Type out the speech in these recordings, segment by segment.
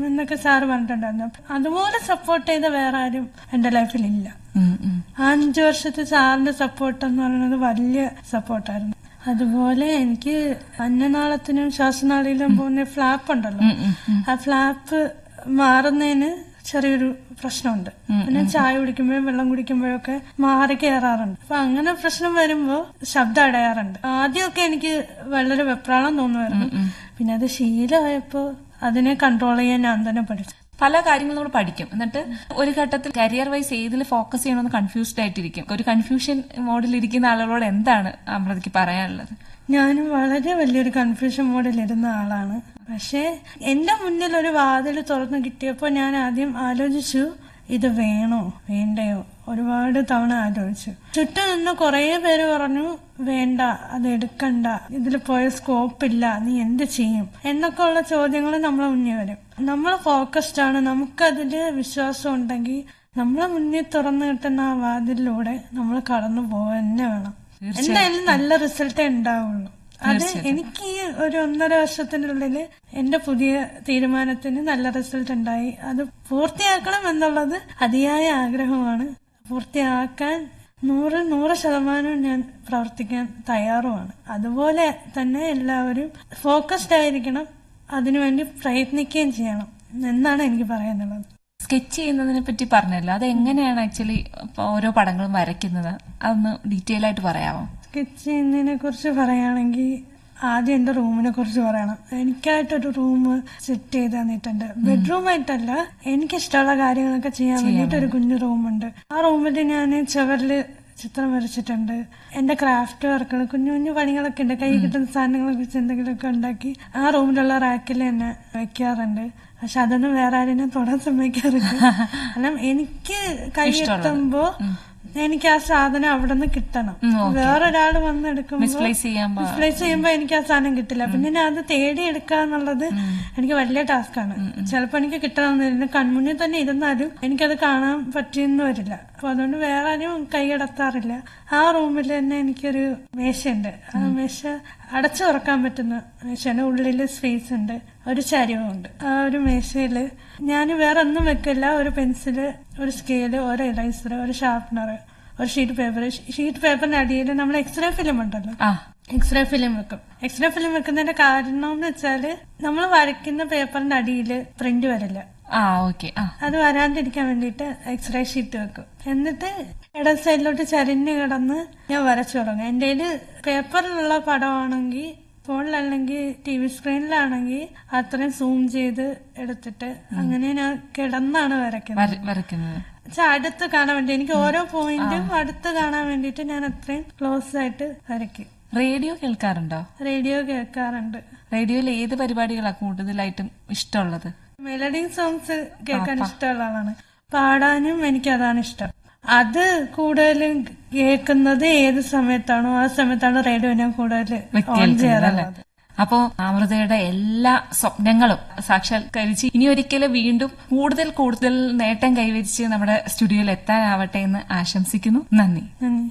എന്നൊക്കെ സാറ് പറഞ്ഞിട്ടുണ്ടായിരുന്നു അപ്പൊ അതുപോലെ സപ്പോർട്ട് ചെയ്ത വേറെ ആരും എന്റെ ലൈഫിൽ ഇല്ല ഉം, ഉം. ആ അഞ്ചു വർഷത്തെ സാറിന്റെ സപ്പോർട്ട് എന്ന് പറയുന്നത് വലിയ സപ്പോർട്ടായിരുന്നു അതുപോലെ എനിക്ക് അന്നനാളത്തിനും ശ്വാസനാളിയിലും പോകുന്ന ഫ്ലാപ്പ് ഉണ്ടല്ലോ ഉം, ഉം, ഉം. ആ ഫ്ലാപ്പ് മാറുന്നതിന് ചെറിയൊരു പ്രശ്നമുണ്ട് പിന്നെ ചായ കുടിക്കുമ്പോഴും വെള്ളം കുടിക്കുമ്പോഴൊക്കെ മാറി കയറാറുണ്ട് അപ്പൊ അങ്ങനെ പ്രശ്നം വരുമ്പോ ശബ്ദം അടയാറുണ്ട് ആദ്യമൊക്കെ എനിക്ക് വളരെ വെപ്രാളം തോന്നുമായിരുന്നു പിന്നെ അത് ശീലമായപ്പോ അതിനെ കൺട്രോൾ ചെയ്യാൻ ഞാൻ തന്നെ പഠിച്ചു പല കാര്യങ്ങളും നമ്മൾ പഠിക്കും എന്നിട്ട് ഒരു ഘട്ടത്തിൽ കരിയർ വൈസ് ഏതിൽ ഫോക്കസ് ചെയ്യണമെന്ന് കൺഫ്യൂസ്ഡ് ആയിട്ടിരിക്കും ഒരു കൺഫ്യൂഷൻ മോഡിൽ ഇരിക്കുന്ന ആളുകളോട് എന്താണ് അമൃതയ്ക്ക് പറയാനുള്ളത് ഞാനും വളരെ വലിയൊരു കൺഫ്യൂഷൻ മോഡിൽ ഇരുന്ന ആളാണ് പക്ഷേ എന്റെ മുന്നിൽ ഒരു വാതിൽ തുറന്നു കിട്ടിയപ്പോൾ ഞാൻ ആദ്യം ആലോചിച്ചു ഇത് വേണോ വേണ്ടയോ ഒരുപാട് തവണ ആലോചിച്ചു ചുറ്റും നിന്ന് കുറെ പേര് പറഞ്ഞു വേണ്ട അത് എടുക്കണ്ട ഇതിൽ പോയ സ്കോപ്പ് ഇല്ല നീ എന്ത് ചെയ്യും എന്നൊക്കെ ഉള്ള ചോദ്യങ്ങൾ നമ്മളെ മുന്നിൽ വരും നമ്മൾ ഫോക്കസ്ഡ് ആണ് നമുക്കതില് വിശ്വാസം ഉണ്ടെങ്കിൽ നമ്മളെ മുന്നിൽ തുറന്നു കിട്ടുന്ന ആ വാതിലിലൂടെ നമ്മൾ കടന്നു പോകാൻ തന്നെ വേണം എന്തായാലും നല്ല റിസൾട്ടേ ഉണ്ടാവുള്ളൂ അത് എനിക്ക് ഈ ഒരു ഒന്നര വർഷത്തിനുള്ളിൽ എന്റെ പുതിയ തീരുമാനത്തിന് നല്ല റിസൾട്ട് ഉണ്ടായി അത് പൂർത്തിയാക്കണം എന്നുള്ളത് അതിയായ ആഗ്രഹമാണ് പൂർത്തിയാക്കാൻ നൂറ് നൂറ് ശതമാനം ഞാൻ പ്രവർത്തിക്കാൻ തയ്യാറുമാണ് അതുപോലെ തന്നെ എല്ലാവരും ഫോക്കസ്ഡ് ആയിരിക്കണം അതിനുവേണ്ടി പ്രയത്നിക്കുകയും ചെയ്യണം എന്നാണ് എനിക്ക് പറയാനുള്ളത് സ്കെച്ച് ചെയ്യുന്നതിനെ പറ്റി പറഞ്ഞല്ലോ അത് എങ്ങനെയാണ് ആക്ച്വലി ഓരോ പടങ്ങളും വരയ്ക്കുന്നത് അതൊന്ന് ഡീറ്റെയിൽ ആയിട്ട് പറയാമോ സ്കെച്ച് ചെയ്യുന്നതിനെ കുറിച്ച് പറയുകയാണെങ്കിൽ ആദ്യം എന്റെ റൂമിനെ കുറിച്ച് പറയണം എനിക്കായിട്ടൊരു റൂം സെറ്റ് ചെയ്ത് തന്നിട്ടുണ്ട് ബെഡ്റൂം ആയിട്ടല്ല എനിക്ക് ഇഷ്ടമുള്ള കാര്യങ്ങളൊക്കെ ചെയ്യാൻ വേണ്ടിയിട്ട് ഒരു കുഞ്ഞു റൂമുണ്ട് ആ റൂമിൽ ഞാൻ ചുവരില് ചിത്രം വരച്ചിട്ടുണ്ട് എന്റെ ക്രാഫ്റ്റ് വർക്കുകൾ കുഞ്ഞു കുഞ്ഞു പണികളൊക്കെ ഉണ്ട് കൈ കിട്ടുന്ന സാധനങ്ങളൊക്കെ വെച്ച് എന്തെങ്കിലുമൊക്കെ ഉണ്ടാക്കി ആ റൂമിലുള്ള റാക്കിൽ തന്നെ വെക്കാറുണ്ട് പക്ഷെ അതൊന്നും വേറെ ആരും ഞാൻ തൊടാൻ സമ്മതിക്കാറില്ല കാരണം എനിക്ക് കൈ എത്തുമ്പോ എനിക്ക് ആ സാധനം അവിടെ നിന്ന് കിട്ടണം വേറൊരാള് വന്നെടുക്കുമ്പോ മിസ്പ്ലേസ് ചെയ്യാൻ പാ- മിസ്പ്ലേസ് ചെയ്യുമ്പോ എനിക്ക് ആ സാധനം കിട്ടില്ല പിന്നെ ഞാൻ അത് തേടി എടുക്കുക എന്നുള്ളത് എനിക്ക് വലിയ ടാസ്ക്കാണ് ചിലപ്പോ എനിക്ക് കിട്ടണമെന്നില്ല കൺമുന്നിൽ തന്നെ ഇരുന്നാലും എനിക്കത് കാണാൻ പറ്റിയെന്ന് വരില്ല അപ്പൊ അതുകൊണ്ട് വേറെ ആരും കൈയടത്താറില്ല ആ റൂമിൽ തന്നെ എനിക്കൊരു മേശയുണ്ട് ആ മേശ അടച്ചു തുറക്കാൻ പറ്റുന്ന മേശയാണ് ഉള്ളില് സ്പേസ് ഉണ്ട് ഒരു ചരിവുണ്ട് ആ ഒരു മേശയില് ഞാൻ വേറെ ഒന്നും വെക്കില്ല ഒരു പെൻസില് ഒരു സ്കെയില് ഒരു ഇറൈസർ ഒരു ഷാർപ്പനർ ഒരു ഷീറ്റ് പേപ്പർ ഷീറ്റ് പേപ്പറിന്റെ അടിയിൽ നമ്മൾ എക്സ്റേ ഫിലിം ഉണ്ടല്ലോ ആ എക്സ്റേ ഫിലിം വെക്കും എക്സ്റേ ഫിലിം വെക്കുന്നതിന്റെ കാരണം എന്ന് വെച്ചാല് നമ്മൾ വരയ്ക്കുന്ന പേപ്പറിന്റെ അടിയിൽ പ്രിന്റ് വരില്ല ആ ഓക്കെ ആ അത് വരാണ്ടിരിക്കാൻ വേണ്ടിയിട്ട് എക്സ്റേ ഷീറ്റ് വെക്കും എന്നിട്ട് ഇടം സൈഡിലോട്ട് ചരിഞ്ഞ് കിടന്ന് ഞാൻ വരച്ചു തുടങ്ങും എന്റെ കയ്യില് പേപ്പറിലുള്ള പടമാണെങ്കിൽ ഫോണിലല്ലെങ്കിൽ ടി വി സ്ക്രീനിലാണെങ്കിൽ അത്രയും സൂം ചെയ്ത് എടുത്തിട്ട് അങ്ങനെ ഞാൻ കിടന്നാണ് വരയ്ക്കുന്നത് വര- വരയ്ക്കുന്നത് വെച്ചാ അടുത്ത് കാണാൻ വേണ്ടി എനിക്ക് ഓരോ പോയിന്റും അടുത്ത് കാണാൻ വേണ്ടിയിട്ട് ഞാൻ അത്രയും ക്ലോസ് ആയിട്ട് വരയ്ക്കും റേഡിയോ കേൾക്കാറുണ്ടോ റേഡിയോ കേൾക്കാറുണ്ട് റേഡിയോയിൽ ഏത് പരിപാടികളാണ് കൂടുതലായിട്ടും ഇഷ്ടമുള്ളത് മെലഡി സോങ്സ് കേൾക്കാൻ ഇഷ്ടമുള്ള ആളാണ് പാടാനും എനിക്ക് അതാണ് ഇഷ്ടം അത് കൂടുതലും കേൾക്കുന്നത് ഏത് സമയത്താണോ ആ സമയത്താണ് റേഡിയോ ഞാൻ കൂടുതൽ ഓൺ കേൾക്കുന്നത് അല്ലേ ചെയ്യാറുള്ളത് അപ്പോ അമൃതയുടെ എല്ലാ സ്വപ്നങ്ങളും സാക്ഷാത്കരിച്ച് ഇനി ഒരിക്കലും വീണ്ടും കൂടുതൽ കൂടുതൽ നേട്ടം കൈവരിച്ച് നമ്മുടെ സ്റ്റുഡിയോയിൽ എത്താനാവട്ടെ എന്ന് ആശംസിക്കുന്നു നന്ദി നന്ദി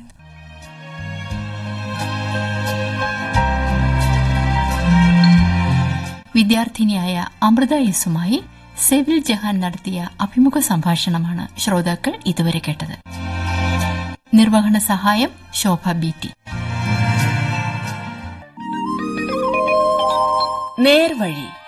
വിദ്യാർത്ഥിനിയായ അമൃത യെസുമായി സെവിൽ ജഹാൻ നടത്തിയ അഭിമുഖ സംഭാഷണമാണ് ശ്രോതാക്കൾ ഇതുവരെ കേട്ടത് നിർവഹണ സഹായം ശോഭ ബി ടി നേർവഴി